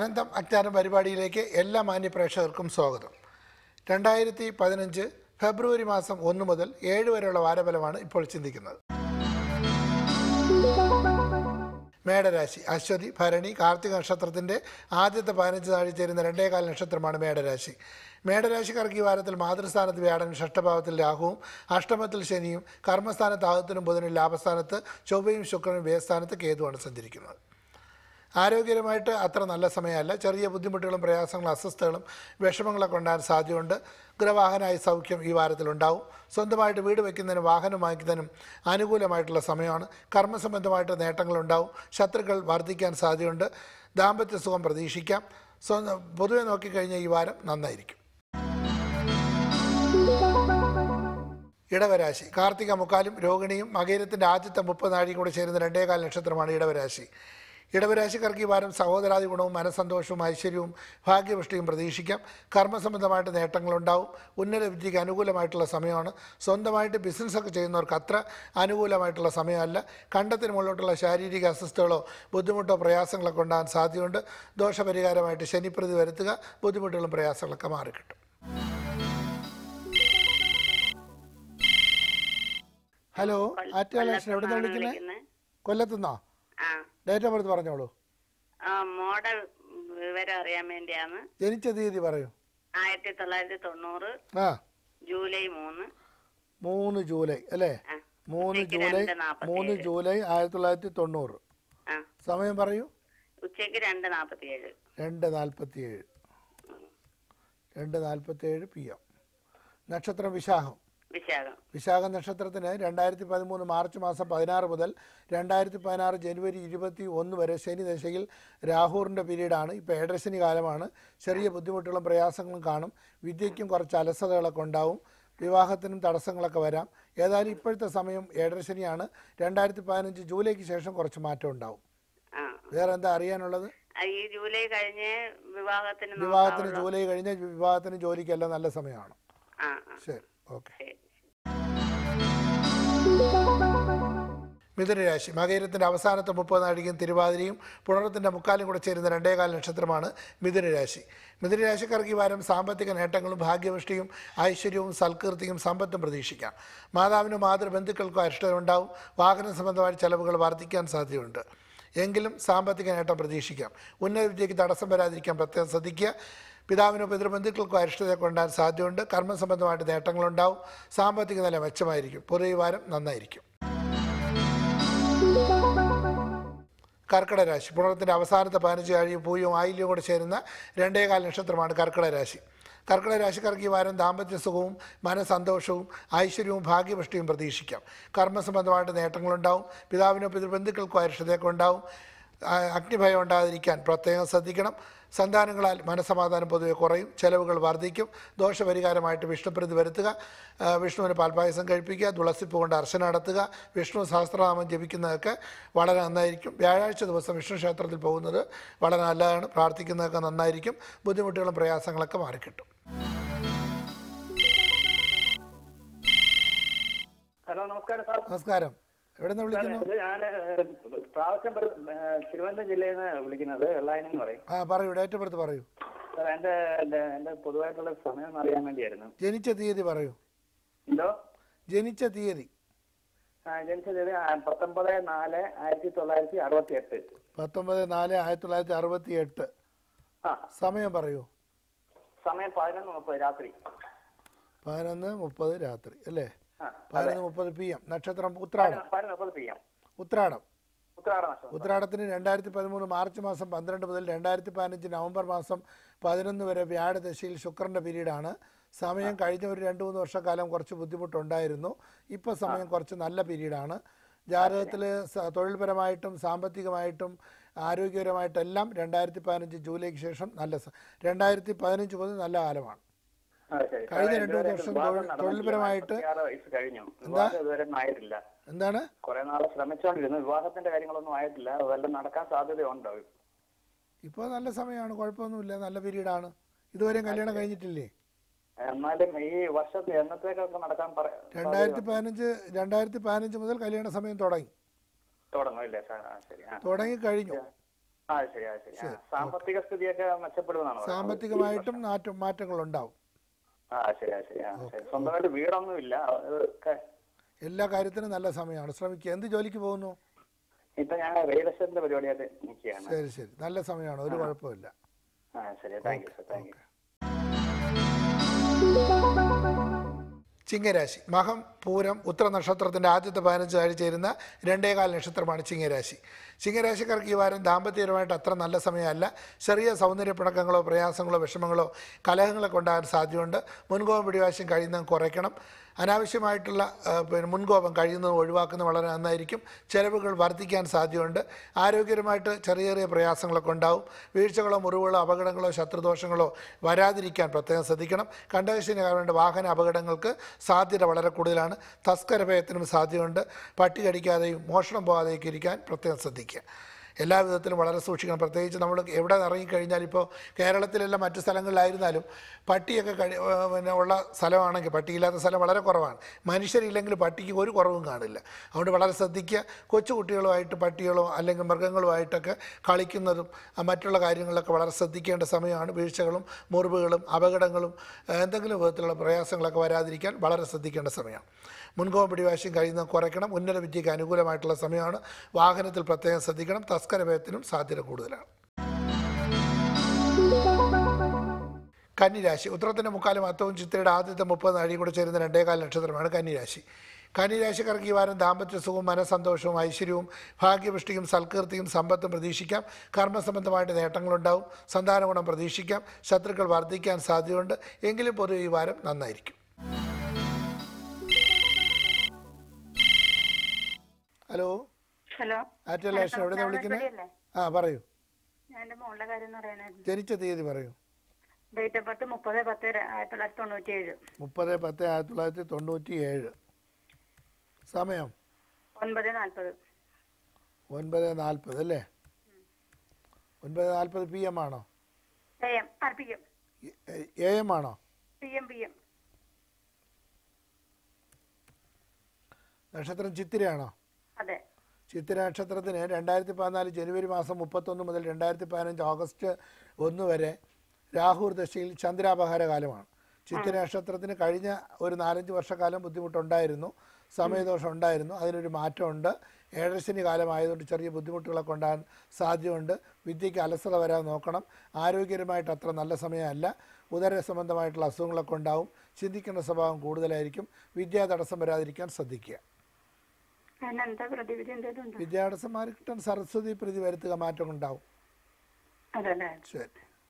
അനന്തം അജ്ഞാനം പരിപാടിയിലേക്ക് എല്ലാ മാന്യ പ്രേക്ഷകർക്കും സ്വാഗതം രണ്ടായിരത്തി പതിനഞ്ച് ഫെബ്രുവരി മാസം ഒന്ന് മുതൽ ഏഴ് വരെയുള്ള വാരഫലമാണ് ഇപ്പോൾ ചിന്തിക്കുന്നത് മേടരാശി അശ്വതി ഭരണി കാർത്തിക നക്ഷത്രത്തിൻ്റെ ആദ്യത്തെ പതിനഞ്ച് നാഴിൽ ചേരുന്ന രണ്ടേകാൽ നക്ഷത്രമാണ് മേടരാശി മേടരാശിക്കാർക്ക് ഈ വാരത്തിൽ മാതൃസ്ഥാനത്ത് വ്യാഴനും ഷഷ്ടഭാവത്തിൽ രാഹുവും അഷ്ടമത്തിൽ ശനിയും കർമ്മസ്ഥാനത്ത് ആഹത്തിനും ബുധനും ലാഭസ്ഥാനത്ത് ചൊവ്വയും ശുക്രനും വ്യയസ്ഥാനത്ത് കേതുവാണ് സഞ്ചരിക്കുന്നത് ആരോഗ്യപരമായിട്ട് അത്ര നല്ല സമയമല്ല ചെറിയ ബുദ്ധിമുട്ടുകളും പ്രയാസങ്ങളും അസ്വസ്ഥതകളും വിഷമങ്ങളൊക്കെ ഉണ്ടാകാൻ സാധ്യതയുണ്ട് ഗൃഹവാഹനമായ സൗഖ്യം ഈ വാരത്തിലുണ്ടാവും സ്വന്തമായിട്ട് വീട് വയ്ക്കുന്നതിനും വാഹനം വാങ്ങിക്കുന്നതിനും അനുകൂലമായിട്ടുള്ള സമയമാണ് കർമ്മസംബന്ധമായിട്ട് നേട്ടങ്ങളുണ്ടാവും ശത്രുക്കൾ വർദ്ധിക്കാൻ സാധ്യതയുണ്ട് ദാമ്പത്യ സുഖം പ്രതീക്ഷിക്കാം സ്വന്തം പൊതുവെ നോക്കിക്കഴിഞ്ഞാൽ ഈ വാരം നന്നായിരിക്കും ഇടവരാശി കാർത്തിക മുക്കാലും രോഹിണിയും മകേരത്തിൻ്റെ ആദ്യത്തെ മുപ്പത് നാഴിയും കൂടെ ചേരുന്ന രണ്ടേകാൽ നക്ഷത്രമാണ് ഇടവരാശി ഇടവരാശിക്കാർക്ക് ഈ വാരം സഹോദരാദി ഗുണവും മനസ്സന്തോഷവും ഐശ്വര്യവും ഭാഗ്യപുഷ്ടിയും പ്രതീക്ഷിക്കാം കർമ്മസംബന്ധമായിട്ട് നേട്ടങ്ങളുണ്ടാവും ഉന്നത വിദ്യയ്ക്ക് അനുകൂലമായിട്ടുള്ള സമയമാണ് സ്വന്തമായിട്ട് ബിസിനസ്സൊക്കെ ചെയ്യുന്നവർക്ക് അത്ര അനുകൂലമായിട്ടുള്ള സമയമല്ല കണ്ടത്തിന് മുകളിലോട്ടുള്ള ശാരീരിക അസ്വസ്ഥതകളോ ബുദ്ധിമുട്ടോ പ്രയാസങ്ങളൊക്കെ ഉണ്ടാകാൻ സാധ്യതയുണ്ട് ദോഷപരിഹാരമായിട്ട് ശനിപ്രതി വരുത്തുക ബുദ്ധിമുട്ടുകളും പ്രയാസങ്ങളൊക്കെ മാറിക്കിട്ടും ഹലോ ആറ്റുകാലേഷൻ എവിടെ നിന്ന് വിളിക്കുന്നത് വിളിക്കുന്നെ? കൊല്ലത്തുനിന്നോ ആ ഡേറ്റ് ഓഫ് ബർത്ത് പറഞ്ഞോളൂ ആ മോഡൽ വിവരം അറിയാൻ വേണ്ടിയാണ് ജനിച്ച തീയതി പറയൂ ആയിരത്തി തൊള്ളായിരത്തി തൊണ്ണൂറ് ആ ജൂലൈ മൂന്ന് മൂന്ന് ജൂലൈ അല്ലേ ആ മൂന്ന് ഉച്ചയ്ക്ക് ജൂലൈ രണ്ട് നാപ്പത്തി മൂന്ന് ഏഴ്. ജൂലൈ ആയിരത്തി തൊള്ളായിരത്തി തൊണ്ണൂറ് ആ സമയം പറയൂ ഉച്ചയ്ക്ക് രണ്ട് നാൽപ്പത്തി ഏഴ് രണ്ട് നാൽപ്പത്തി ഏഴ് രണ്ട് നാൽപ്പത്തി ഏഴ് പി എം നക്ഷത്രം വിശാഖം വിശാഖം വിശാഖ നക്ഷത്രത്തിന് രണ്ടായിരത്തി പതിമൂന്ന് മാർച്ച് മാസം പതിനാറ് മുതൽ രണ്ടായിരത്തി പതിനാറ് ജനുവരി ഇരുപത്തി ഒന്ന് വരെ ശനി ദശയിൽ രാഹുറിൻ്റെ പീരീഡാണ് ഇപ്പോൾ ഏഴരശനി കാലമാണ് ചെറിയ ബുദ്ധിമുട്ടുകളും പ്രയാസങ്ങളും കാണും വിദ്യയ്ക്കും കുറച്ച് അലസതകളൊക്കെ ഉണ്ടാവും വിവാഹത്തിനും തടസ്സങ്ങളൊക്കെ വരാം ഏതായാലും ഇപ്പോഴത്തെ സമയം ഏഴരശനിയാണ് രണ്ടായിരത്തി പതിനഞ്ച് ജൂലൈക്ക് ശേഷം കുറച്ച് മാറ്റം ഉണ്ടാവും ആ വേറെ എന്താ അറിയാനുള്ളത് ആ, ഈ ജൂലൈ കഴിഞ്ഞ് വിവാഹത്തിന് വിവാഹത്തിന് നോക്കാവുള്ളൂ. ജൂലൈ കഴിഞ്ഞ് വിവാഹത്തിന് ജോലിക്കെല്ലാം നല്ല സമയമാണ് ആ ആ ശരി ഓക്കെ ശരി മിഥുനരാശി മകയിരത്തിൻ്റെ അവസാനത്തെ മുപ്പത് നാഴികയും തിരുവാതിരയും പുണറത്തിൻ്റെ മുക്കാലും കൂടെ ചേരുന്ന രണ്ടേകാൽ നക്ഷത്രമാണ് മിഥുനരാശി മിഥുനരാശിക്കാർക്ക് ഈ വാരം സാമ്പത്തിക നേട്ടങ്ങളും ഭാഗ്യവൃഷ്ടിയും ഐശ്വര്യവും സൽകീർത്തിയും സമ്പത്തും പ്രതീക്ഷിക്കാം മാതാവിനും മാതൃബന്ധുക്കൾക്കും അരിഷ്ടമുണ്ടാവും വാഹന സംബന്ധമായ ചെലവുകൾ വർദ്ധിക്കാൻ സാധ്യതയുണ്ട് എങ്കിലും സാമ്പത്തിക നേട്ടം പ്രതീക്ഷിക്കാം ഉന്നത വിദ്യയ്ക്ക് തടസ്സം വരാതിരിക്കാൻ പ്രത്യേകം ശ്രദ്ധിക്കുക പിതാവിനോ പിതൃബന്ധുക്കൾക്കോ അരിഷ്ടതയൊക്കെ ഉണ്ടാകാൻ സാധ്യതയുണ്ട് കർമ്മസംബന്ധമായിട്ട് നേട്ടങ്ങളുണ്ടാവും സാമ്പത്തിക നില മെച്ചമായിരിക്കും പൊതുവെ ഈ വാരം നന്നായിരിക്കും കർക്കിടക രാശി പുണർത്തിൻ്റെ അവസാനത്തെ പതിനഞ്ച് കഴിയും പൂയവും ആയില്യവും കൂടെ ചേരുന്ന രണ്ടേകാൽ നക്ഷത്രമാണ് കർക്കിടക രാശി കർക്കിടക രാശിക്കാർക്ക് ഈ വാരം ദാമ്പത്യ സുഖവും മനസന്തോഷവും ഐശ്വര്യവും ഭാഗ്യപുഷ്ടിയും പ്രതീക്ഷിക്കാം കർമ്മസംബന്ധമായിട്ട് നേട്ടങ്ങളുണ്ടാവും പിതാവിനോ പിതൃബന്ധുക്കൾക്കോ അരിഷ്ടതയൊക്കെ ഉണ്ടാവും ആ, അഗ്നിഭയം ഉണ്ടാകാതിരിക്കാൻ പ്രത്യേകം ശ്രദ്ധിക്കണം സന്താനങ്ങളാൽ മനസമാധാനം പൊതുവെ കുറയും ചെലവുകൾ വർദ്ധിക്കും ദോഷപരിഹാരമായിട്ട് വിഷ്ണുപ്രതി വരുത്തുക ആ, വിഷ്ണുവിന് പാൽപ്പായസം കഴിപ്പിക്കുക തുളസിപ്പ് കൊണ്ട് അർച്ചന നടത്തുക വിഷ്ണു സഹസ്രനാമം ജപിക്കുന്നതൊക്കെ വളരെ നന്നായിരിക്കും വ്യാഴാഴ്ച ദിവസം വിഷ്ണു ക്ഷേത്രത്തിൽ പോകുന്നത് വളരെ നല്ലതാണ് പ്രാർത്ഥിക്കുന്നതൊക്കെ നന്നായിരിക്കും ബുദ്ധിമുട്ടുകളും പ്രയാസങ്ങളൊക്കെ മാറിക്കിട്ടും ഹലോ നമസ്കാരം സാർ നമസ്കാരം എവിടെ നിന്ന് വിളിക്കുന്നു ഇത് ഞാൻ പ്രാവശ്യം തിരുവനന്തപുരം ജില്ലയിൽ നിന്ന് വിളിക്കുന്നത് വെള്ളായനം എന്ന് പറയും ആ പറയൂ ഡേറ്റ് ഓഫ് ബർത്ത് പറയൂ സാർ എൻ്റെ എൻ്റെ- എൻ്റെ പൊതുവായിട്ടുള്ള സമയം ഒന്ന് അറിയാൻ വേണ്ടിയായിരുന്നു ജനിച്ച തീയതി പറയൂ എന്തോ ജനിച്ച തീയതി ആ, ജനിച്ചത് ആ, പത്തൊമ്പത് നാല് ആയിരത്തി തൊള്ളായിരത്തി അറുപത്തി എട്ട് പത്തൊമ്പത് നാല് ആയിരത്തി തൊള്ളായിരത്തി അറുപത്തി എട്ട് ആ സമയം പറയൂ സമയം പതിനൊന്ന് മുപ്പത് രാത്രി പതിനൊന്ന് മുപ്പത് രാത്രി അല്ലേ ആ പതിനൊന്ന് മുപ്പത് പി എം നക്ഷത്രം ഉത്രാടം പതിനൊന്ന് മുപ്പത് പി എം ഉത്രാടം ഉത്തരാട നഷ്ടം ഉത്രാടത്തിന് രണ്ടായിരത്തി പതിമൂന്ന് മാർച്ച് മാസം പന്ത്രണ്ട് മുതൽ രണ്ടായിരത്തി പതിനഞ്ച് നവംബർ മാസം പതിനൊന്ന് വരെ വ്യാഴദശയിൽ ശുക്രൻ്റെ പീരീഡാണ് സമയം കഴിഞ്ഞ ഒരു രണ്ട് മൂന്ന് വർഷക്കാലം കുറച്ച് ബുദ്ധിമുട്ടുണ്ടായിരുന്നു ഇപ്പോൾ സമയം കുറച്ച് നല്ല പീരീഡാണ് ജാതകത്തിൽ തൊഴിൽപരമായിട്ടും സാമ്പത്തികമായിട്ടും ആരോഗ്യപരമായിട്ടെല്ലാം രണ്ടായിരത്തി പതിനഞ്ച് ജൂലൈക്ക് ശേഷം നല്ല സ- രണ്ടായിരത്തി പതിനഞ്ച് മുതൽ നല്ല കാലമാണ് ആ, ശരി. കഴിഞ്ഞ സാറേ, രണ്ട് മൂന്ന് ഇതുവരെ വർഷം വിവാഹം തൊഴിൽ- നടന്നിട്ടില്ല. തൊഴിൽപരമായിട്ട് നാൽപ്പത്തിയാറ് വയസ്സ് കഴിഞ്ഞു വിവാഹം ഇതുവരെ ഒന്നും ആയിട്ടില്ല എന്താണ് കുറെ നാൾ ശ്രമിച്ചുകൊണ്ടിരുന്നു വിവാഹത്തിന്റെ കാര്യങ്ങളൊന്നും ആയിട്ടില്ല അതെല്ലാം നടക്കാൻ സാധ്യതയുണ്ടോ ഇപ്പോൾ നല്ല സമയമാണ് കുഴപ്പമൊന്നുമില്ല നല്ല പീരീഡാണ് ഇതുവരെയും കല്യാണം കഴിഞ്ഞിട്ടില്ലേ എന്നാലും ഈ വർഷത്തിൽ എന്നത്തേക്കൊക്കെ നടക്കാൻ പറ- രണ്ടായിരത്തി പതിനഞ്ച് രണ്ടായിരത്തി പതിനഞ്ച് മുതൽ കല്യാണ സമയം തുടങ്ങി തുടങ്ങും ഇല്ലേ സാർ ആ ശരി ആ തുടങ്ങി കഴിഞ്ഞു ആ ശരി ആ ശരി ആ, സാമ്പത്തിക സ്ഥിതിയൊക്കെ മെച്ചപ്പെടുമെന്നാണ് പറയുന്നത്. സാമ്പത്തികമായിട്ടും മാറ്റം മാറ്റങ്ങളുണ്ടാവും ആ ശരി ആ ശരി ആ ശരി സ്വന്തമായിട്ട് വീടൊന്നും ഇല്ല അതൊക്കെ എല്ലാ കാര്യത്തിനും നല്ല സമയമാണ് ശ്രമിക്കുക എന്ത് ജോലിക്ക് പോകുന്നു ഇപ്പൊ ഞാൻ റിയൽ എസ്റ്റേറ്റിന്റെ പരിപാടിയായിട്ട് നിൽക്കുകയാണ് ശരി ശരി നല്ല സമയമാണ് ഒരു കുഴപ്പമില്ല ആ ശരി thank you sir thank you ചിങ്ങരാശി മഹം പൂരം ഉത്തര നക്ഷത്രത്തിൻ്റെ ആദ്യത്തെ പതിനഞ്ച് ആഴ്ച ചേരുന്ന രണ്ടേകാൽ നക്ഷത്രമാണ് ചിങ്ങരാശി ചിങ്ങരാശിക്കാർക്ക് ഈ വാരം ദാമ്പത്യപരമായിട്ട് അത്ര നല്ല സമയമല്ല ചെറിയ സൗന്ദര്യ പിണക്കങ്ങളോ പ്രയാസങ്ങളോ വിഷമങ്ങളോ കലഹങ്ങളൊക്കെ ഉണ്ടാകാൻ സാധ്യതയുണ്ട് മുൻകോപം പിടിവാശം കഴിയുന്നത് കുറയ്ക്കണം അനാവശ്യമായിട്ടുള്ള ആ, പിന്നെ മുൻകോപം കഴിയുന്നത് ഒഴിവാക്കുന്നത് വളരെ നന്നായിരിക്കും ചിലവുകൾ വർദ്ധിക്കാൻ സാധ്യതയുണ്ട് ആരോഗ്യപരമായിട്ട് ചെറിയ ചെറിയ പ്രയാസങ്ങളൊക്കെ ഉണ്ടാവും വീഴ്ചകളോ മുറിവുകളോ അപകടങ്ങളോ ശത്രുദോഷങ്ങളോ വരാതിരിക്കാൻ പ്രത്യേകം ശ്രദ്ധിക്കണം കണ്ടകശിന് കാരണം വാഹന അപകടങ്ങൾക്ക് സാധ്യത വളരെ കൂടുതലാണ് തസ്കര ഭയത്തിനും സാധ്യതയുണ്ട് പട്ടി കടിക്കാതെയും മോഷണം പോകാതെയൊക്കെ ഇരിക്കാൻ പ്രത്യേകം ശ്രദ്ധിക്കുക എല്ലാ വിധത്തിലും വളരെ സൂക്ഷിക്കണം പ്രത്യേകിച്ച് നമ്മൾ എവിടെ ഇറങ്ങിക്കഴിഞ്ഞാൽ ഇപ്പോൾ കേരളത്തിലെല്ലാം മറ്റു സ്ഥലങ്ങളിലായിരുന്നാലും പട്ടിയൊക്കെ കഴി ഏഹ് പിന്നെ ഉള്ള സ്ഥലമാണെങ്കിൽ പട്ടിയില്ലാത്ത സ്ഥലം വളരെ കുറവാണ് മനുഷ്യരില്ലെങ്കിൽ പട്ടിക്ക് ഒരു കുറവും കാണില്ല അതുകൊണ്ട് വളരെ ശ്രദ്ധിക്കുക കൊച്ചു കുട്ടികളുമായിട്ട് പട്ടികളോ അല്ലെങ്കിൽ മൃഗങ്ങളുമായിട്ടൊക്കെ കളിക്കുന്നതും ആ, മറ്റുള്ള കാര്യങ്ങളിലൊക്കെ വളരെ ശ്രദ്ധിക്കേണ്ട സമയമാണ് വീഴ്ചകളും മുറിവുകളും അപകടങ്ങളും ഏഹ് എന്തെങ്കിലും വിധത്തിലുള്ള പ്രയാസങ്ങളൊക്കെ വരാതിരിക്കാൻ വളരെ ശ്രദ്ധിക്കേണ്ട സമയമാണ് മുൻകോപം പിടിവാശിയും കഴിയുന്നത് കുറയ്ക്കണം ഉന്നത വിദ്യയ്ക്ക് അനുകൂലമായിട്ടുള്ള സമയമാണ് വാഹനത്തിൽ പ്രത്യേകം ശ്രദ്ധിക്കണം തസ്കര ഭയത്തിനും സാധ്യത കൂടുതലാണ് കന്നിരാശി ഉത്തരത്തിൻ്റെ മുക്കാലും അത്തവും ചിത്രയുടെ ആദ്യത്തെ മുപ്പത് നാഴിയും കൂടെ ചേരുന്ന രണ്ടേകാൽ നക്ഷത്രമാണ് കന്നിരാശി കന്നിരാശിക്കാർക്ക് ഈ വാരം ദാമ്പത്യ സുഖവും മനസ്സന്തോഷവും ഐശ്വര്യവും ഭാഗ്യപുഷ്ടിയും സൽകീർത്തിയും സമ്പത്തും പ്രതീക്ഷിക്കാം കർമ്മസംബന്ധമായിട്ട് നേട്ടങ്ങളുണ്ടാവും സന്താന ഗുണം പ്രതീക്ഷിക്കാം ശത്രുക്കൾ വർദ്ധിക്കാൻ സാധ്യതയുണ്ട് എങ്കിലും പൊതുവെ ഈ വാരം നന്നായിരിക്കും ഹലോ ഹലോ ആറ്റൽ ലേഷൻ എവിടെ നിന്ന് വിളിക്കുന്നത് ആ പറയൂ ഞാൻ എൻ്റെ മോളുടെ കാര്യം എന്ന് പറയാനായിരുന്നു ജനിച്ച തീയതി പറയൂ ഡേറ്റ് ഓഫ് ബർത്ത് മുപ്പത് പത്ത് ര- ആയിരത്തി തൊള്ളായിരത്തി തൊണ്ണൂറ്റി ഏഴ് മുപ്പത് പത്ത് ആയിരത്തി തൊള്ളായിരത്തി തൊണ്ണൂറ്റി ഏഴ് സമയം ഒൻപത് നാൽപ്പത് ഒൻപത് നാൽപ്പത് അല്ലേ ഒൻപത് നാൽപ്പത് പി എം ആണോ A M or P M A M ആണോ പി എം പി എം നക്ഷത്രം ചിത്തിരയാണോ അതെ ചിത്തിര നക്ഷത്രത്തിന് രണ്ടായിരത്തി പതിനാല് ജനുവരി മാസം മുപ്പത്തൊന്ന് മുതൽ രണ്ടായിരത്തി പതിനഞ്ച് ഓഗസ്റ്റ് ഒന്ന് വരെ രാഹുർ ദശയിൽ ചന്ദ്രാപഹാര കാലമാണ് ചിത്തിര നക്ഷത്രത്തിന് കഴിഞ്ഞ ഒരു നാലഞ്ച് വർഷക്കാലം ബുദ്ധിമുട്ടുണ്ടായിരുന്നു സമയദോഷം ഉണ്ടായിരുന്നു അതിനൊരു മാറ്റമുണ്ട് ഏഴരശനി കാലമായതുകൊണ്ട് ചെറിയ ബുദ്ധിമുട്ടുകളൊക്കെ ഉണ്ടാകാൻ സാധ്യതയുണ്ട് വിദ്യയ്ക്ക് അലസത വരാൻ നോക്കണം ആരോഗ്യപരമായിട്ട് അത്ര നല്ല സമയമല്ല ഉദര സംബന്ധമായിട്ടുള്ള അസുഖങ്ങളൊക്കെ ഉണ്ടാവും ചിന്തിക്കേണ്ട സ്വഭാവം കൂടുതലായിരിക്കും വിദ്യാ തടസ്സം വരാതിരിക്കാൻ ശ്രദ്ധിക്കുക അതിനെന്താ പ്രതിവിധി എന്തെങ്കിലും ഉണ്ടോ വിദ്യാഭ്യാസം മാറി കിട്ടാൻ സരസ്വതി പ്രതി വരുത്തുക മാറ്റം ഉണ്ടാവും അതല്ലേ ശരി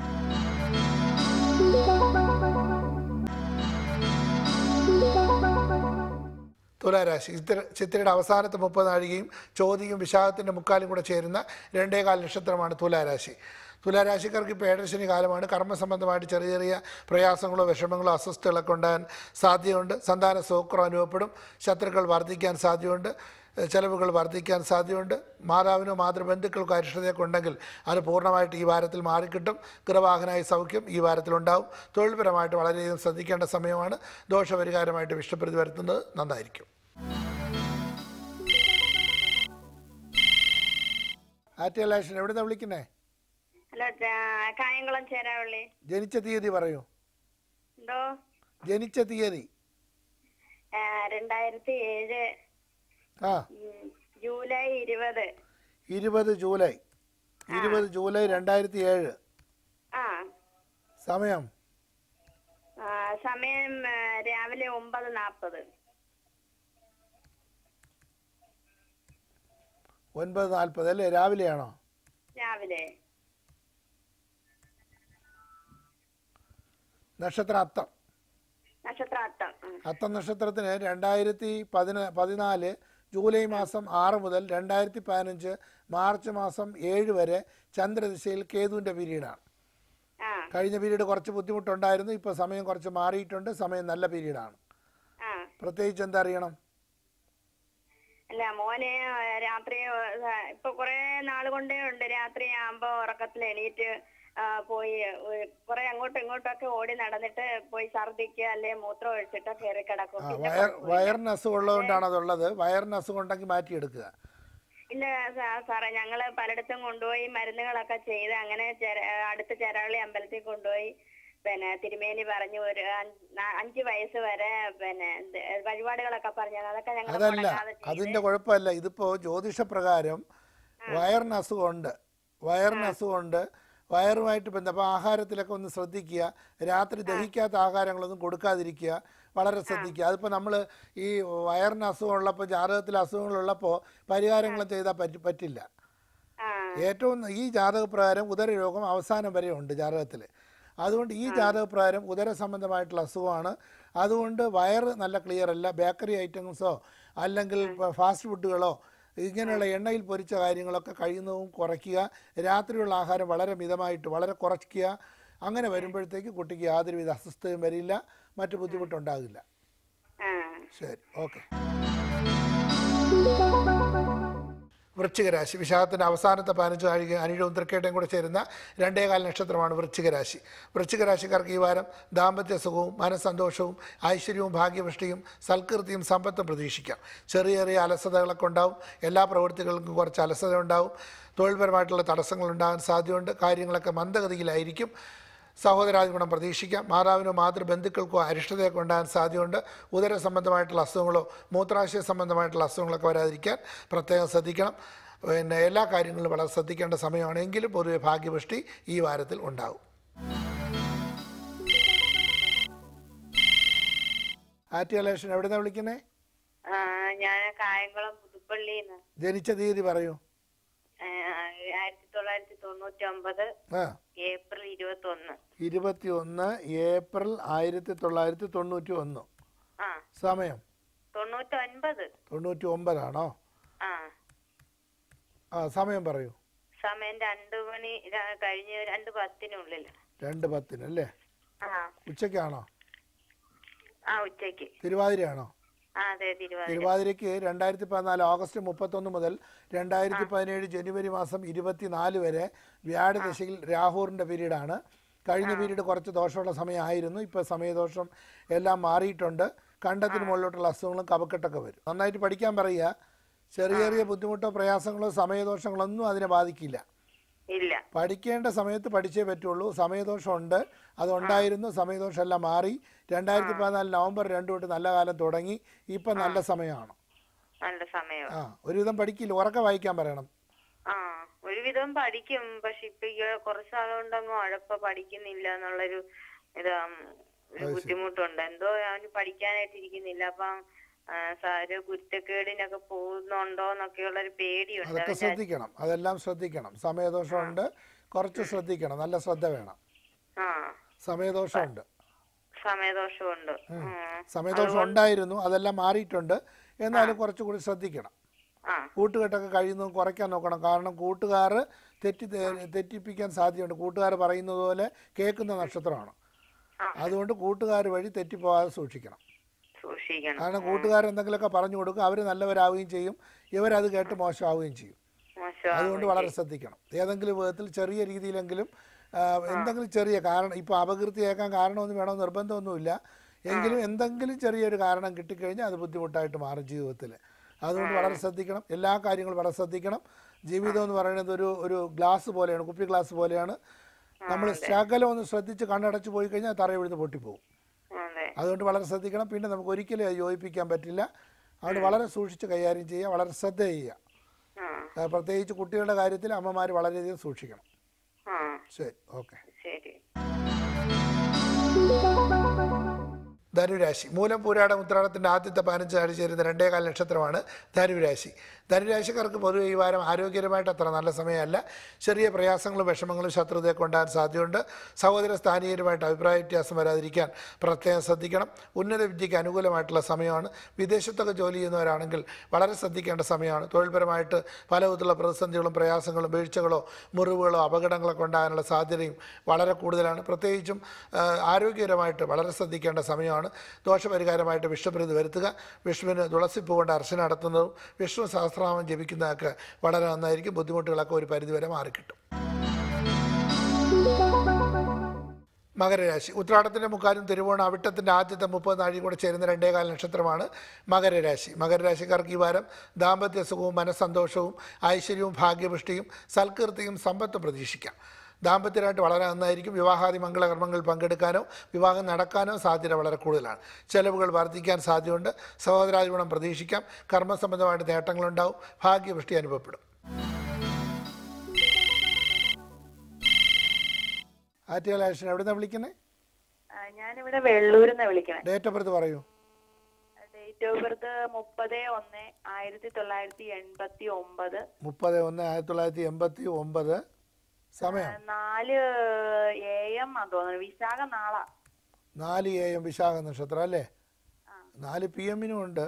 തുലാരാശി ചിത്ര ചിത്രയുടെ അവസാനത്തെ മുപ്പത് നാഴികയും ചോദ്യയും വിശാഖത്തിൻ്റെ മുക്കാലും കൂടെ ചേരുന്ന രണ്ടേകാൽ നക്ഷത്രമാണ് തുലാരാശി തുലാരാശിക്കാർക്ക് ഇപ്പോൾ ഏഴരശനി കാലമാണ് കർമ്മസംബന്ധമായിട്ട് ചെറിയ ചെറിയ പ്രയാസങ്ങളോ വിഷമങ്ങളോ അസ്വസ്ഥതകളൊക്കെ ഉണ്ടാകാൻ സാധ്യതയുണ്ട് സന്താന സൗക്രം അനുഭവപ്പെടും ശത്രുക്കൾ വർദ്ധിക്കാൻ സാധ്യതയുണ്ട് ഏഹ് ചെലവുകൾ വർദ്ധിക്കാൻ സാധ്യതയുണ്ട് മാതാവിനോ മാതൃബന്ധുക്കൾക്കോ അരിഷ്ടതയൊക്കെ ഉണ്ടെങ്കിൽ അത് പൂർണ്ണമായിട്ട് ഈ വാരത്തിൽ മാറിക്കിട്ടും ഗൃഹവാഹനായ സൗഖ്യം ഈ വാരത്തിലുണ്ടാവും തൊഴിൽപരമായിട്ട് വളരെയധികം ശ്രദ്ധിക്കേണ്ട സമയമാണ് ദോഷപരിഹാരമായിട്ട് വിഷ്ടപ്രതി വരുത്തുന്നത് നന്നായിരിക്കും ആറ്റിയലേഷൻ എവിടെ നിന്നാണ് വിളിക്കുന്നേ ഹലോ ചാ- കായംകുളം ചേരാവള്ളി ജനിച്ച തീയതി പറയൂ എന്തോ ജനിച്ച തീയതി ആ, രണ്ടായിരത്തി ഏഴ് ആ ഉം, ജൂലൈ ഇരുപത് ഇരുപത് ജൂലൈ ഇരുപത് ജൂലൈ രണ്ടായിരത്തി ഏഴ് ആ സമയം ആ, സമയം ആ, രാവിലെ ഒമ്പത് നാൽപ്പത് ഒൻപത് നാൽപ്പത് അല്ലേ രാവിലെയാണോ രാവിലെ നക്ഷത്രം അത്തം നക്ഷത്ര അത്തം ഉം. അത്തം നക്ഷത്രത്തിന് രണ്ടായിരത്തി പതിന പതിനാല് ജൂലൈ മാസം ആറ് മുതൽ രണ്ടായിരത്തി പതിനഞ്ച് മാർച്ച് മാസം ഏഴ് വരെ ചന്ദ്രദിശയിൽ കേതുവിൻ്റെ പീരീഡാണ് ആ കഴിഞ്ഞ പീരീഡ് കുറച്ച് ബുദ്ധിമുട്ടുണ്ടായിരുന്നു ഇപ്പോൾ സമയം കുറച്ച് മാറിയിട്ടുണ്ട് സമയം നല്ല പീരീഡാണ് ആ പ്രത്യേകിച്ച് എന്താ അറിയണം അല്ല മോനെ ആ, രാത്രി ആ, ഇപ്പൊ കുറെ നാൾ കൊണ്ടേ ഉണ്ട് രാത്രി ആകുമ്പോ ഉറക്കത്തിൽ എണീറ്റ് ആ, പോയി ഒരു- കുറെ അങ്ങോട്ടും ഇങ്ങോട്ടൊക്കെ ഓടി നടന്നിട്ട് പോയി ഛർദിക്കുക അല്ലെ മൂത്രം ഒഴിച്ചിട്ട് കയറി കിടക്കും ആ പിന്നെ വയർ വയറിന് അസുഖം ഉള്ളതുകൊണ്ടാണ് അതുള്ളത് വയറിന് അസുഖം ഉണ്ടെങ്കിൽ മാറ്റിയെടുക്കുക ഇല്ല സാ- സാറേ ഞങ്ങള് പലയിടത്തും കൊണ്ടുപോയി മരുന്നുകളൊക്കെ ചെയ്ത് അങ്ങനെ ചെര- അടുത്ത ചെറാളി അമ്പലത്തിൽ കൊണ്ടുപോയി പിന്നെ തിരുമേനി പറഞ്ഞു ഒരു അഞ്ച് നാ- അഞ്ച് വയസ്സ് വരെ പിന്നെ ഇത് വഴിപാടുകളൊക്കെ പറഞ്ഞു അതൊക്കെ ഞങ്ങൾ അതല്ല മുടങ്ങാതെ ചെയ്ത് അതിൻ്റെ കുഴപ്പമല്ല ഇതിപ്പോൾ ജ്യോതിഷപ്രകാരം വയറിന് അസുഖമുണ്ട് വയറിന് അസുഖമുണ്ട് വയറുമായിട്ട് ബന്ധം അപ്പോൾ ആഹാരത്തിലൊക്കെ ഒന്ന് ശ്രദ്ധിക്കുക രാത്രി ദഹിക്കാത്ത ആഹാരങ്ങളൊന്നും കൊടുക്കാതിരിക്കുക വളരെ ശ്രദ്ധിക്കുക അതിപ്പോൾ നമ്മൾ ഈ വയറിന് അസുഖമുള്ളപ്പോൾ ജാതകത്തിൽ അസുഖങ്ങളുള്ളപ്പോൾ പരിഹാരങ്ങൾ ചെയ്താൽ പറ്റി പറ്റില്ല ആ ഏറ്റവും ഈ ജാതകപ്രകാരം ഉദരരോഗം അവസാനം വരെ ഉണ്ട് ജാതകത്തിൽ അതുകൊണ്ട് ഈ ജാതകപ്രകാരം ഉദര സംബന്ധമായിട്ടുള്ള അസുഖമാണ് അതുകൊണ്ട് വയറ് നല്ല ക്ലിയർ അല്ല ബേക്കറി ഐറ്റംസോ അല്ലെങ്കിൽ ഫാസ്റ്റ് ഫുഡുകളോ ഇങ്ങനെയുള്ള എണ്ണയിൽ പൊരിച്ച കാര്യങ്ങളൊക്കെ കഴിയുന്നതും കുറയ്ക്കുക രാത്രിയുള്ള ആഹാരം വളരെ മിതമായിട്ട് വളരെ കുറയ്ക്കുക അങ്ങനെ വരുമ്പോഴത്തേക്ക് കുട്ടിക്ക് യാതൊരുവിധ അസ്വസ്ഥതയും വരില്ല മറ്റു ബുദ്ധിമുട്ടുണ്ടാകില്ല ആ ശരി ഓക്കെ വൃശ്ചികരാശി വിശാഖത്തിൻ്റെ അവസാനത്തെ പതിനഞ്ച് നാഴിക അനിഴവും തൃക്കേട്ടയും കൂടെ ചേരുന്ന രണ്ടേകാൽ നക്ഷത്രമാണ് വൃശ്ചികരാശി വൃശ്ചികരാശിക്കാർക്ക് ഈ വാരം ദാമ്പത്യ സുഖവും മനസ്സന്തോഷവും ഐശ്വര്യവും ഭാഗ്യവൃഷ്ടിയും സൽകീർത്തിയും സമ്പത്തും പ്രതീക്ഷിക്കാം ചെറിയ ചെറിയ അലസതകളൊക്കെ ഉണ്ടാവും എല്ലാ പ്രവൃത്തികൾക്കും കുറച്ച് അലസത ഉണ്ടാവും തൊഴിൽപരമായിട്ടുള്ള തടസ്സങ്ങൾ ഉണ്ടാകാൻ സാധ്യതയുണ്ട് കാര്യങ്ങളൊക്കെ മന്ദഗതിയിലായിരിക്കും സഹോദരാദി ഗുണം പ്രതീക്ഷിക്കാം മാതാവിനോ മാതൃബന്ധുക്കൾക്കോ അരിഷ്ടതയൊക്കെ ഉണ്ടാകാൻ സാധ്യതയുണ്ട് ഉദര സംബന്ധമായിട്ടുള്ള അസുഖങ്ങളോ മൂത്രാശയ സംബന്ധമായിട്ടുള്ള അസുഖങ്ങളൊക്കെ വരാതിരിക്കാൻ പ്രത്യേകം ശ്രദ്ധിക്കണം പിന്നെ എല്ലാ കാര്യങ്ങളിലും വളരെ ശ്രദ്ധിക്കേണ്ട സമയമാണെങ്കിലും പൊതുവെ ഭാഗ്യപുഷ്ടി ഈ വാരത്തിൽ ഉണ്ടാവും ആറ്റുകലേഷൻ എവിടുന്നാണ് വിളിക്കുന്നത് ആ, ഞാൻ കായംകുളം പുതുപ്പള്ളിന്ന് ജനിച്ച തീയതി പറയൂ ആയിരത്തി തൊള്ളായിരത്തി തൊണ്ണൂറ്റി ഒമ്പത് ആ ഏപ്രിൽ ഇരുപത്തി ഒന്ന് ഇരുപത്തി ഒന്ന് ഏപ്രിൽ ആയിരത്തി തൊള്ളായിരത്തി തൊണ്ണൂറ്റി ഒന്ന് ആ സമയം തൊണ്ണൂറ്റി ഒൻപത് തൊണ്ണൂറ്റി ഒമ്പതാണോ ആ ആ സമയം പറയൂ സമയം രണ്ടു മണി ര- കഴിഞ്ഞ് രണ്ട് പത്തിനുള്ളിൽ രണ്ട് പത്തിന് അല്ലേ ആ ഉച്ചയ്ക്കാണോ ആ ഉച്ചയ്ക്ക് തിരുവാതിരയാണോ ആ അതെ തിരുവാതിര തിരുവാതിരയ്ക്ക് രണ്ടായിരത്തി പതിനാല് ഓഗസ്റ്റ് മുപ്പത്തൊന്ന് മുതൽ രണ്ടായിരത്തി പതിനേഴ് ജനുവരി മാസം ഇരുപത്തിനാല് വരെ വ്യാഴദശയിൽ രാഹുറിൻ്റെ പീരീഡാണ് കഴിഞ്ഞ പീരീഡ് കുറച്ച് ദോഷമുള്ള സമയമായിരുന്നു ഇപ്പോൾ സമയദോഷം എല്ലാം മാറിയിട്ടുണ്ട് കണ്ടത്തിന് മുകളിലോട്ടുള്ള അസുഖങ്ങളും കപക്കെട്ടൊക്കെ വരും നന്നായിട്ട് പഠിക്കാൻ പറയുക ചെറിയ ചെറിയ ബുദ്ധിമുട്ടോ പ്രയാസങ്ങളോ സമയദോഷങ്ങളോ ഒന്നും അതിനെ ബാധിക്കില്ല ഇല്ല പഠിക്കേണ്ട സമയത്ത് പഠിച്ചേ പറ്റുള്ളൂ സമയദോഷമുണ്ട് അതുണ്ടായിരുന്നു സമയദോഷം എല്ലാം മാറി രണ്ടായിരത്തി പതിനാല് നവംബർ രണ്ട് തൊട്ട് നല്ല കാലം തുടങ്ങി ഇപ്പം നല്ല സമയമാണ് നല്ല സമയം ആ ഒരുവിധം പഠിക്കില്ല ഉറക്കെ വായിക്കാൻ പറയണം ആ ഒരുവിധം പഠിക്കും പക്ഷെ ഇപ്പൊ ഈ കുറച്ച് നാളുകൊണ്ടങ്ങ് ഉഴപ്പ പഠിക്കുന്നില്ല എന്നുള്ളൊരു ഇത് ഉം, ഒരു ബുദ്ധിമുട്ടുണ്ട് എന്തോ അവന് പഠിക്കാനായിട്ട് ഇരിക്കുന്നില്ല അപ്പം ആ, സാര് കുരുത്തക്കേടിനൊക്കെ പോകുന്നുണ്ടോ എന്നൊക്കെയുള്ള ഒരു പേടിയുണ്ട് അതൊക്കെ അവന്. ശ്രദ്ധിക്കണം അതെല്ലാം ശ്രദ്ധിക്കണം സമയദോഷമുണ്ട് കുറച്ച് ശ്രദ്ധിക്കണം നല്ല ശ്രദ്ധ വേണം ആ സമയദോഷമുണ്ട് സമയദോഷമുണ്ട് ഉം. സമയദോഷം ഉണ്ടായിരുന്നു അതെല്ലാം മാറിയിട്ടുണ്ട് എന്നാലും കുറച്ചുകൂടി ശ്രദ്ധിക്കണം ആ കൂട്ടുകെട്ടൊക്കെ കഴിയുന്നതും കുറയ്ക്കാൻ നോക്കണം കാരണം കൂട്ടുകാർ തെറ്റി തെറ്റിപ്പിക്കാൻ സാധ്യതയുണ്ട് കൂട്ടുകാർ പറയുന്നത് പോലെ കേൾക്കുന്ന നക്ഷത്രമാണ് ആ. അതുകൊണ്ട് കൂട്ടുകാർ വഴി തെറ്റിപ്പോകാതെ സൂക്ഷിക്കണം സൂക്ഷിക്കണം കാരണം കൂട്ടുകാർ എന്തെങ്കിലുമൊക്കെ പറഞ്ഞു കൊടുക്കും അവർ നല്ലവരാവുകയും ചെയ്യും ഇവരത് കേട്ട് മോശമാവുകയും ചെയ്യും മോശം അതുകൊണ്ട് വളരെ ശ്രദ്ധിക്കണം ഏതെങ്കിലും വിധത്തിൽ ചെറിയ രീതിയിലെങ്കിലും ആ, എന്തെങ്കിലും ചെറിയ കാരണം ഇപ്പോൾ അപകീർത്തിയേക്കാൻ കാരണമൊന്നും വേണമെന്ന് നിർബന്ധമൊന്നുമില്ല എങ്കിലും എന്തെങ്കിലും ചെറിയൊരു കാരണം കിട്ടിക്കഴിഞ്ഞാൽ അത് ബുദ്ധിമുട്ടായിട്ട് മാറും ജീവിതത്തിൽ അതുകൊണ്ട് വളരെ ശ്രദ്ധിക്കണം എല്ലാ കാര്യങ്ങളും വളരെ ശ്രദ്ധിക്കണം ജീവിതം എന്ന് പറയുന്നത് ഒരു ഒരു ഗ്ലാസ് പോലെയാണ് കുപ്പി ഗ്ലാസ് പോലെയാണ് നമ്മൾ ശകലം ഒന്ന് ശ്രദ്ധിച്ച് കണ്ണടച്ച് പോയി കഴിഞ്ഞാൽ തറ വിഴുന്ന് പൊട്ടിപ്പോകും അതെ അതുകൊണ്ട് വളരെ ശ്രദ്ധിക്കണം പിന്നെ നമുക്ക് ഒരിക്കലും അത് യോജിപ്പിക്കാൻ പറ്റില്ല അതുകൊണ്ട് വളരെ സൂക്ഷിച്ച് കൈകാര്യം ചെയ്യുക വളരെ ശ്രദ്ധ ചെയ്യുക ആ ആ, പ്രത്യേകിച്ച് കുട്ടികളുടെ കാര്യത്തിൽ അമ്മമാർ വളരെയധികം സൂക്ഷിക്കണം ആ ശരി ഓക്കെ ശരി ധനുരാശി മൂലം പൂരാട ഉത്രാടത്തിൻ്റെ ആദ്യത്തെ പതിനഞ്ച് നാട് ചേരുന്ന രണ്ടേകാൽ നക്ഷത്രമാണ് ധനുരാശി ധനുരാശിക്കാർക്ക് പൊതുവെ ഈ വാരം ആരോഗ്യപരമായിട്ട് അത്ര നല്ല സമയമല്ല ചെറിയ പ്രയാസങ്ങളും വിഷമങ്ങളും ശത്രുതയൊക്കെ ഉണ്ടാകാൻ സാധ്യതയുണ്ട് സഹോദര സ്ഥാനീയരുമായിട്ട് അഭിപ്രായ വ്യത്യാസം വരാതിരിക്കാൻ പ്രത്യേകം ശ്രദ്ധിക്കണം ഉന്നത വിദ്യയ്ക്ക് അനുകൂലമായിട്ടുള്ള സമയമാണ് വിദേശത്തൊക്കെ ജോലി ചെയ്യുന്നവരാണെങ്കിൽ വളരെ ശ്രദ്ധിക്കേണ്ട സമയമാണ് തൊഴിൽപരമായിട്ട് പല വിധത്തിലുള്ള പ്രതിസന്ധികളും പ്രയാസങ്ങളും വീഴ്ചകളോ മുറിവുകളോ അപകടങ്ങളൊക്കെ ഉണ്ടാകാനുള്ള സാധ്യതയും വളരെ കൂടുതലാണ് പ്രത്യേകിച്ചും ആ, ആരോഗ്യപരമായിട്ട് വളരെ ശ്രദ്ധിക്കേണ്ട സമയമാണ് ദോഷപരിഹാരമായിട്ട് വിഷ്ണുപ്രീതി വരുത്തുക വിഷ്ണുവിന് തുളസിപ്പൂ കൊണ്ട് അർച്ചന നടത്തുന്നതും വിഷ്ണു സഹസ്രനാമം ജപിക്കുന്നതൊക്കെ വളരെ നന്നായിരിക്കും ബുദ്ധിമുട്ടുകളൊക്കെ ഒരു പരിധിവരെ മാറിക്കിട്ടും മകരരാശി ഉത്രാടത്തിൻ്റെ മുക്കാലും തിരുവോണം അവിട്ടത്തിൻ്റെ ആദ്യത്തെ മുപ്പത് നാഴിയും കൂടെ ചേരുന്ന രണ്ടേകാല നക്ഷത്രമാണ് മകരരാശി മകരരാശിക്കാർക്ക് ഈ വാരം ദാമ്പത്യ സുഖവും മനസ്സന്തോഷവും ഐശ്വര്യവും ഭാഗ്യപുഷ്ടിയും സൽകീർത്തിയും സമ്പത്തും പ്രതീക്ഷിക്കാം ദാമ്പത്യമായിട്ട് വളരെ നന്നായിരിക്കും വിവാഹാദി മംഗളകർമ്മങ്ങളിൽ പങ്കെടുക്കാനോ വിവാഹം നടക്കാനോ സാധ്യത വളരെ കൂടുതലാണ് ചെലവുകൾ വർദ്ധിക്കാൻ സാധ്യതയുണ്ട് സഹോദരാദിഗുണം പ്രതീക്ഷിക്കാം കർമ്മസംബന്ധമായിട്ട് നേട്ടങ്ങളുണ്ടാവും ഭാഗ്യപുഷ്ടി അനുഭവപ്പെടും ആറ്റുകാലാക്ഷൻ എവിടെ നിന്നാണ് വിളിക്കുന്നത് ഞാനിവിടെ വെള്ളൂരിന്ന് വിളിക്കണേ ഡേറ്റ് ഓഫ് ബർത്ത് പറയൂ ഡേറ്റ് ഓഫ് ബർത്ത് മുപ്പത് ഒന്ന് ആയിരത്തി തൊള്ളായിരത്തി എൺപത്തി ഒമ്പത് മുപ്പത് ഒന്ന് ആയിരത്തി തൊള്ളായിരത്തി എൺപത്തി ഒമ്പത് സമയം നാല് എ എം ആ തോന്നുന്നു വിശാഖ നാളാ നാല് എ എം വിശാഖ നക്ഷത്രം അല്ലേ നാല് പി എമ്മിനും ഉണ്ട്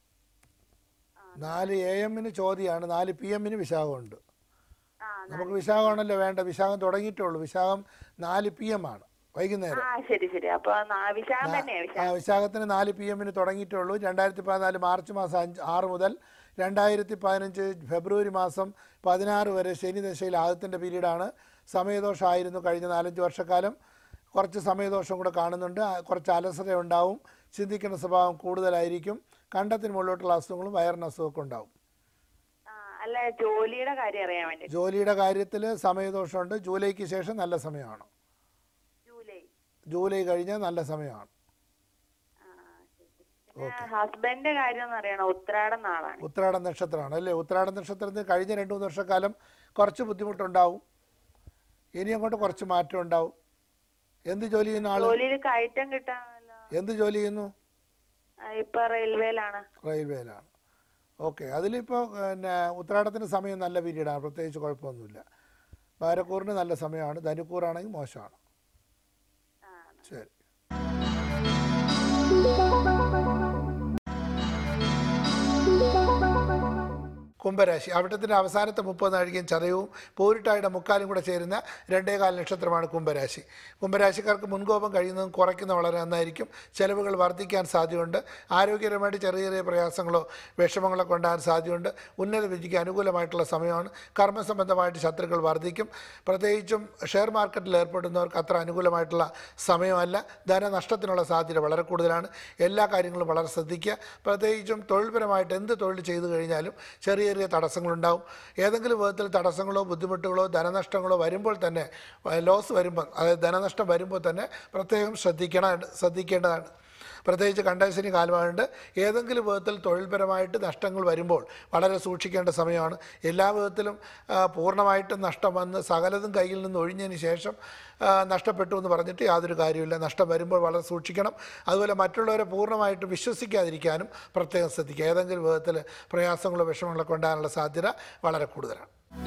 നാല് എ എമ്മിന് ചോദ്യമാണ് നാല് പി എമ്മിന് വിശാഖമുണ്ട് ആ നമുക്ക് വിശാഖമാണല്ലോ വേണ്ട വിശാഖം തുടങ്ങിയിട്ടേ ഉള്ളൂ വിശാഖം നാല് പി എം ആണ് വൈകുന്നേരം ആ ശരി ശരി അപ്പൊ നാ- വിശാഖം തന്നെയാ ആ വിശാഖം വിശാഖത്തിന് നാല് പി എമ്മിന് തുടങ്ങിയിട്ടേ ഉള്ളൂ രണ്ടായിരത്തി പതിനാല് മാർച്ച് മാസം അഞ്ച് ആറ് മുതൽ രണ്ടായിരത്തി പതിനഞ്ച് ഫെബ്രുവരി മാസം പതിനാറ് വരെ ശനി ദശയിൽ ആദ്യത്തിൻ്റെ പീരീഡാണ് സമയദോഷമായിരുന്നു കഴിഞ്ഞ നാലഞ്ച് വർഷക്കാലം കുറച്ച് സമയദോഷം കൂടെ കാണുന്നുണ്ട് ആ, കുറച്ച് അലസത ഉണ്ടാവും ചിന്തിക്കുന്ന സ്വഭാവം കൂടുതലായിരിക്കും കണ്ടത്തിന് മുകളിലോട്ടുള്ള അസുഖങ്ങളും വയറിന് അസുഖമൊക്കെ ഉണ്ടാവും ആ, അല്ല ജോലിയുടെ കാര്യം അറിയാൻ വേണ്ടി ജോലിയുടെ കാര്യത്തിൽ സമയദോഷമുണ്ട് ജൂലൈക്ക് ശേഷം നല്ല സമയമാണ് ജൂലൈ ജൂലൈ കഴിഞ്ഞാൽ നല്ല സമയമാണ് ആ, ശരി, ശരി. പിന്നെ ഹസ്ബൻഡിന്റെ കാര്യം ഒന്ന് അറിയണം ഉത്രാടം നാളാണ് ഉത്രാട നക്ഷത്രമാണ് അല്ലേ ഉത്രാട നക്ഷത്രത്തിന് കഴിഞ്ഞ രണ്ട് മൂന്ന് വർഷക്കാലം കുറച്ച് ബുദ്ധിമുട്ടുണ്ടാവും ഇനി അങ്ങോട്ട് കുറച്ച് മാറ്റം ഉണ്ടാവും എന്ത് ജോലി ചെയ്യുന്ന ആള് ജോലിയിൽ കയറ്റം കിട്ടാമല്ലോ എന്ത് ജോലി ചെയ്യുന്നു ആ, ഇപ്പൊ റെയിൽവേയിലാണ് റെയിൽവേയിലാണ് ഓക്കെ അതിലിപ്പോൾ പിന്നെ ഉത്രാടത്തിന് സമയം നല്ല പീരീഡാണ് പ്രത്യേകിച്ച് കുഴപ്പമൊന്നുമില്ല ഭാരക്കൂറിന് നല്ല സമയമാണ് ധനുക്കൂറാണെങ്കിൽ മോശമാണ് ശരി കുംഭരാശി അവിട്ടത്തിൻ്റെ അവസാനത്തെ മുപ്പത് നാഴികയും ചതയവും പോരിട്ടായുടെ മുക്കാലും കൂടെ ചേരുന്ന രണ്ടേകാൽ നക്ഷത്രമാണ് കുംഭരാശി കുംഭരാശിക്കാർക്ക് മുൻകോപം കഴിയുന്നതും കുറയ്ക്കുന്ന വളരെ നന്നായിരിക്കും ചെലവുകൾ വർദ്ധിക്കാൻ സാധ്യതയുണ്ട് ആരോഗ്യപരമായിട്ട് ചെറിയ ചെറിയ പ്രയാസങ്ങളോ വിഷമങ്ങളൊക്കെ ഉണ്ടാകാൻ സാധ്യതയുണ്ട് ഉന്നത വിധിക്ക് അനുകൂലമായിട്ടുള്ള സമയമാണ് കർമ്മസംബന്ധമായിട്ട് ശത്രുക്കൾ വർദ്ധിക്കും പ്രത്യേകിച്ചും ഷെയർ മാർക്കറ്റിൽ ഏർപ്പെടുന്നവർക്ക് അത്ര അനുകൂലമായിട്ടുള്ള സമയമല്ല ധനനഷ്ടത്തിനുള്ള സാധ്യത വളരെ കൂടുതലാണ് എല്ലാ കാര്യങ്ങളും വളരെ ശ്രദ്ധിക്കുക പ്രത്യേകിച്ചും തൊഴിൽപരമായിട്ട് എന്ത് തൊഴിൽ ചെയ്തു കഴിഞ്ഞാലും ചെറിയ ചെറിയ തടസ്സങ്ങളുണ്ടാവും ഏതെങ്കിലും വിധത്തിൽ തടസ്സങ്ങളോ ബുദ്ധിമുട്ടുകളോ ധനനഷ്ടങ്ങളോ വരുമ്പോൾ തന്നെ ലോസ് വരുമ്പോൾ അതായത് ധനനഷ്ടം വരുമ്പോൾ തന്നെ പ്രത്യേകം ശ്രദ്ധിക്കണം ശ്രദ്ധിക്കേണ്ടതാണ് പ്രത്യേകിച്ച് കണ്ടശനി കാലമായിട്ട് ഏതെങ്കിലും വിധത്തിൽ തൊഴിൽപരമായിട്ട് നഷ്ടങ്ങൾ വരുമ്പോൾ വളരെ സൂക്ഷിക്കേണ്ട സമയമാണ് എല്ലാ വിധത്തിലും ആ, പൂർണ്ണമായിട്ടും നഷ്ടം വന്ന് സകലതും കയ്യിൽ നിന്ന് ഒഴിഞ്ഞതിന് ശേഷം ആ, നഷ്ടപ്പെട്ടു എന്ന് പറഞ്ഞിട്ട് യാതൊരു കാര്യമില്ല നഷ്ടം വരുമ്പോൾ വളരെ സൂക്ഷിക്കണം അതുപോലെ മറ്റുള്ളവരെ പൂർണ്ണമായിട്ട് വിശ്വസിക്കാതിരിക്കാനും പ്രത്യേകം ശ്രദ്ധിക്കുക ഏതെങ്കിലും വിധത്തിൽ പ്രയാസങ്ങളോ വിഷമങ്ങളൊക്കെ ഉണ്ടാകാനുള്ള സാധ്യത വളരെ കൂടുതലാണ്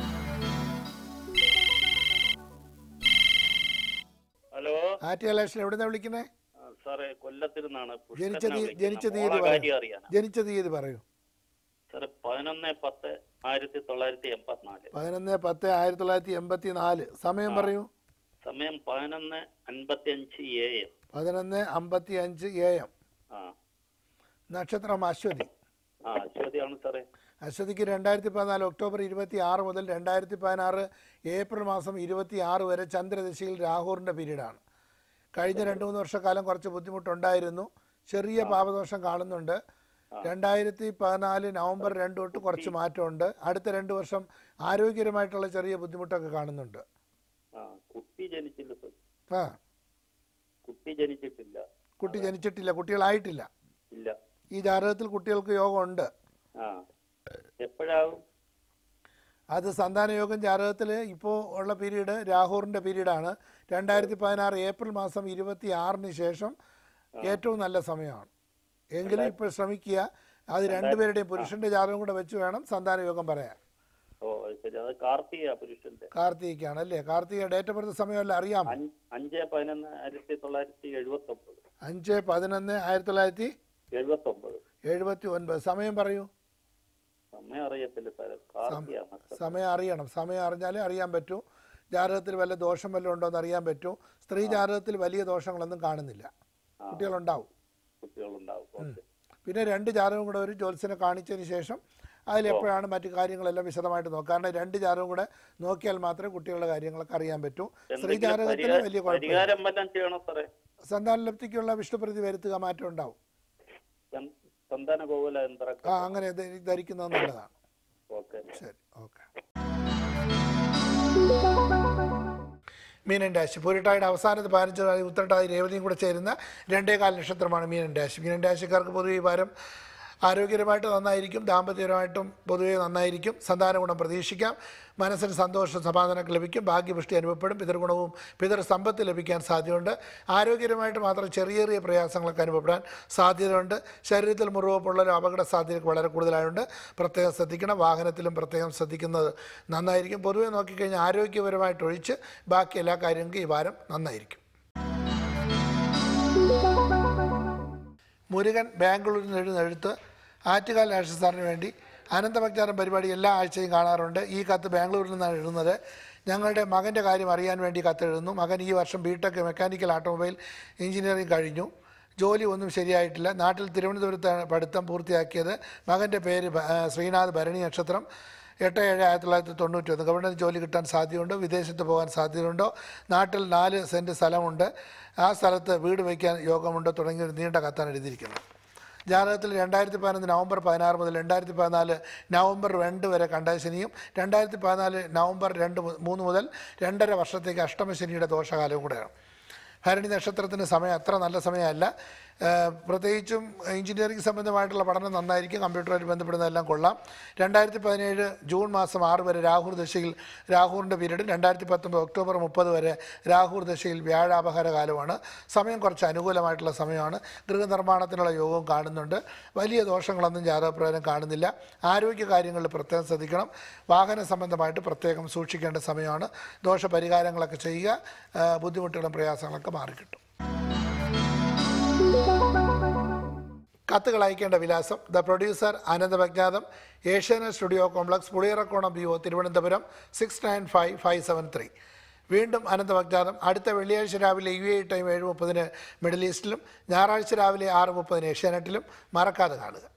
ഹലോ ആറ്റി ഇലക്ഷൻ എവിടെ നിന്നാണ് വിളിക്കുന്നത് ആ, സാറേ കൊല്ലത്തിൽ നിന്നാണ് ജനിച്ച പുഷ്കരനാ തീ- വിളിക്കുന്നത്. ജനിച്ച തീയതി മോളെ പറയൂ കാര്യം അറിയാനാ ജനിച്ച തീയതി പറയൂ സാറേ പതിനൊന്ന് പത്ത് ആയിരത്തി തൊള്ളായിരത്തി എൺപത്തിനാല് പതിനൊന്ന് പത്ത് ആയിരത്തി തൊള്ളായിരത്തി എൺപത്തി നാല് സമയം പറയൂ സമയം പതിനൊന്ന് അൻപത്തി അഞ്ച് എ എം പതിനൊന്ന് അമ്പത്തി അഞ്ച് എ എം ആ നക്ഷത്രം അശ്വതി ആ ചോദ്യമാണ് സാറേ അശ്വതിക്ക് രണ്ടായിരത്തി പതിനാല് ഒക്ടോബർ ഇരുപത്തി ആറ് മുതൽ രണ്ടായിരത്തി പതിനാറ് ഏപ്രിൽ മാസം ഇരുപത്തി ആറ് വരെ ചന്ദ്രദശയിൽ രാഹുറിൻ്റെ പീരീഡാണ് കഴിഞ്ഞ രണ്ട് മൂന്ന് വർഷക്കാലം കുറച്ച് ബുദ്ധിമുട്ടുണ്ടായിരുന്നു ചെറിയ പാപദോഷം കാണുന്നുണ്ട് രണ്ടായിരത്തി പതിനാല് നവംബർ രണ്ട് തൊട്ട് കുറച്ച് മാറ്റമുണ്ട് അടുത്ത രണ്ട് വർഷം ആരോഗ്യപരമായിട്ടുള്ള ചെറിയ ബുദ്ധിമുട്ടൊക്കെ കാണുന്നുണ്ട് ആ കുട്ടി ജനിച്ചില്ല സാർ ആ കുട്ടി ജനിച്ചിട്ടില്ല കുട്ടി ജനിച്ചിട്ടില്ല കുട്ടികളായിട്ടില്ല ഇല്ല ഈ ജാതകത്തിൽ കുട്ടികൾക്ക് യോഗമുണ്ട് ആ എപ്പോഴാവും അത് സന്താനയോഗം ജാതകത്തിൽ ഇപ്പോൾ ഉള്ള പീരീഡ് രാഹുറിൻ്റെ പീരീഡാണ് രണ്ടായിരത്തി പതിനാറ് ഏപ്രിൽ മാസം ഇരുപത്തി ആറിന് ശേഷം ഏറ്റവും നല്ല സമയമാണ് എങ്കിലും ഇപ്പോൾ ശ്രമിക്കുക അത് രണ്ടുപേരുടെയും പുരുഷൻ്റെ ജാതകം കൂടെ വെച്ച് വേണം സന്താനയോഗം പറയാൻ ഓ അത് ശരി അത് കാർത്തിക പുരുഷന്റെ കാർത്തികയ്ക്കാണ് അല്ലേ കാർത്തിക ഡേറ്റ് ഓഫ് ബർത്ത് സമയമല്ല അറിയാമോ അഞ്ച് അഞ്ച് പതിനൊന്ന് ആയിരത്തി തൊള്ളായിരത്തി എഴുപത്തി ഒമ്പത് അഞ്ച് പതിനൊന്ന് ആയിരത്തി തൊള്ളായിരത്തി എഴുപത്തി ഒമ്പത് എഴുപത്തി ഒൻപത് സമയം പറയൂ സമയം അറിയത്തില്ല സാറേ കാർത്തിക നക്ഷത്രം സമയം അറിയണം സമയം അറിഞ്ഞാലേ അറിയാൻ പറ്റൂ ജാതകത്തിൽ വല്ല ദോഷം വല്ലതും ഉണ്ടോ എന്ന് അറിയാൻ പറ്റൂ സ്ത്രീ ജാതകത്തിൽ വലിയ ദോഷങ്ങളൊന്നും കാണുന്നില്ല കുട്ടികളുണ്ടാവും കുട്ടികളുണ്ടാവും ഓക്കെ പിന്നെ രണ്ട് ജാതകം കൂടെ ഒരു ജ്യോത്സ്യനെ കാണിച്ചതിന് ശേഷം അതിലെപ്പോഴാണ് മറ്റു കാര്യങ്ങളെല്ലാം വിശദമായിട്ട് നോക്കുക കാരണം രണ്ട് ജാതകം കൂടെ നോക്കിയാൽ മാത്രമേ കുട്ടികളുടെ കാര്യങ്ങളൊക്കെ അറിയാൻ പറ്റൂ സ്ത്രീ എന്തെങ്കിലും ജാതകത്തിന് പരിഹാ- വലിയ കുഴപ്പമില്ല പരിഹാരം വല്ലതും ചെയ്യണോ സാറേ സന്താനലബ്ധിക്കുള്ള വിഷ്ണുപ്രതി വരുത്തുക മാറ്റം ഉണ്ടാവും സൻ- സന്താന ഗോകുല യന്ത്ര ആ അങ്ങനെ ധരി- ധരിക്കുന്നത് നല്ലതാണ് ഓക്കെ ശരി ഓക്കെ മീനൻ രാശി പൂരിട്ടായുടെ അവസാനത്തെ പതിനഞ്ച് നാൾ ഉത്തരട്ടാതി രേവതിയും കൂടെ ചേരുന്ന രണ്ടേകാൽ നക്ഷത്രമാണ് മീനൻ രാശി മീനൻ രാശിക്കാർക്ക് പൊതുവെ ഈ വാരം ആരോഗ്യപരമായിട്ട് നന്നായിരിക്കും ദാമ്പത്യപരമായിട്ടും പൊതുവെ നന്നായിരിക്കും സന്താന ഗുണം പ്രതീക്ഷിക്കാം മനസ്സിന് സന്തോഷം സമാധാനമൊക്കെ ലഭിക്കും ഭാഗ്യപുഷ്ടി അനുഭവപ്പെടും പിതൃഗുണവും പിതൃ സമ്പത്ത് ലഭിക്കാൻ സാധ്യതയുണ്ട് ആരോഗ്യപരമായിട്ട് മാത്രം ചെറിയ ചെറിയ പ്രയാസങ്ങളൊക്കെ അനുഭവപ്പെടാൻ സാധ്യതയുണ്ട് ശരീരത്തിൽ മുറിവ് പൊള്ളലോ അപകട സാധ്യതയൊക്കെ വളരെ കൂടുതലായതുകൊണ്ട് പ്രത്യേകം ശ്രദ്ധിക്കണം വാഹനത്തിലും പ്രത്യേകം ശ്രദ്ധിക്കുന്നത് നന്നായിരിക്കും പൊതുവെ നോക്കിക്കഴിഞ്ഞാൽ ആരോഗ്യപരമായിട്ട് ഒഴിച്ച് ബാക്കി എല്ലാ കാര്യങ്ങൾക്കും ഈ വാരം നന്നായിരിക്കും മുരുകൻ ബാംഗ്ലൂരിൽ നിന്ന് എഴുതുന്ന എഴുത്ത് ആറ്റുകാൽ നാഷണൽ സാറിന് വേണ്ടി അനന്തഭക്താരം പരിപാടി എല്ലാ ആഴ്ചയും കാണാറുണ്ട് ഈ കത്ത് ബാംഗ്ലൂരിൽ നിന്നാണ് എഴുതുന്നത് ഞങ്ങളുടെ മകൻ്റെ കാര്യം അറിയാൻ വേണ്ടി കത്ത് എഴുതുന്നു മകൻ ഈ വർഷം ബിടെക് മെക്കാനിക്കൽ ഓട്ടോമൊബൈൽ എഞ്ചിനീയറിംഗ് കഴിഞ്ഞു ജോലി ഒന്നും ശരിയായിട്ടില്ല നാട്ടിൽ തിരുവനന്തപുരത്താണ് പഠിത്തം പൂർത്തിയാക്കിയത് മകൻ്റെ പേര് ഭ- ആ, ശ്രീനാഥ് ഭരണി നക്ഷത്രം എട്ട് ഏഴ് ആയിരത്തി തൊള്ളായിരത്തി തൊണ്ണൂറ്റി ഒന്ന് ഗവൺമെൻറ് ജോലി കിട്ടാൻ സാധ്യതയുണ്ടോ വിദേശത്ത് പോകാൻ സാധ്യതയുണ്ടോ നാട്ടിൽ നാല് സെൻറ്റ് സ്ഥലമുണ്ട് ആ സ്ഥലത്ത് വീട് വയ്ക്കാൻ യോഗമുണ്ടോ തുടങ്ങിയ ഒരു നീണ്ട കത്താണ് എഴുതിയിരിക്കുന്നത് ജാതകത്തിൽ രണ്ടായിരത്തി പതിനൊന്ന് നവംബർ പതിനാറ് മുതൽ രണ്ടായിരത്തി പതിനാല് നവംബർ രണ്ട് വരെ കണ്ടശനിയും രണ്ടായിരത്തി പതിനാല് നവംബർ രണ്ട് മു- മൂന്ന് മുതൽ രണ്ടര വർഷത്തേക്ക് അഷ്ടമശനിയുടെ ദോഷകാലവും കൂടെയാണ് ഭരണി നക്ഷത്രത്തിന് സമയം അത്ര നല്ല സമയമല്ല ഏഹ് പ്രത്യേകിച്ചും എഞ്ചിനീയറിംഗ് സംബന്ധമായിട്ടുള്ള പഠനം നന്നായിരിക്കും കമ്പ്യൂട്ടറുമായിട്ട് ബന്ധപ്പെടുന്നതെല്ലാം കൊള്ളാം രണ്ടായിരത്തി പതിനേഴ് ജൂൺ മാസം ആറ് വരെ രാഹുർ ദശയിൽ രാഹുറിൻ്റെ പീരീഡ് രണ്ടായിരത്തി പത്തൊമ്പത് ഒക്ടോബർ മുപ്പത് വരെ രാഹുർ ദശയിൽ വ്യാഴാപഹാര കാലമാണ് സമയം കുറച്ച് അനുകൂലമായിട്ടുള്ള സമയമാണ് ഗൃഹനിർമ്മാണത്തിനുള്ള യോഗവും കാണുന്നുണ്ട് വലിയ ദോഷങ്ങളൊന്നും ജാതകപ്രകാരം കാണുന്നില്ല ആരോഗ്യ കാര്യങ്ങളിൽ പ്രത്യേകം ശ്രദ്ധിക്കണം വാഹന സംബന്ധമായിട്ട് പ്രത്യേകം സൂക്ഷിക്കേണ്ട സമയമാണ് ദോഷപരിഹാരങ്ങളൊക്കെ ചെയ്യുക ആ, ബുദ്ധിമുട്ടുകളും പ്രയാസങ്ങളൊക്കെ മാറിക്കിട്ടും കത്തുകൾ അയക്കേണ്ട വിലാസം ദ പ്രൊഡ്യൂസർ ആനന്ദഭജ്ഞാതം Asianet studio complex Puliyarakonam B O Thiruvananthapuram six nine five five seven three വീണ്ടും അനന്തഭജ്ഞാതം അടുത്ത വെള്ളിയാഴ്ച രാവിലെ യു എ ടൈം ഏഴ് മുപ്പതിന് മിഡിൽ ഈസ്റ്റിലും ഞായറാഴ്ച രാവിലെ ആറ് മുപ്പതിന് ഏഷ്യാനെറ്റിലും മറക്കാതെ കാണുക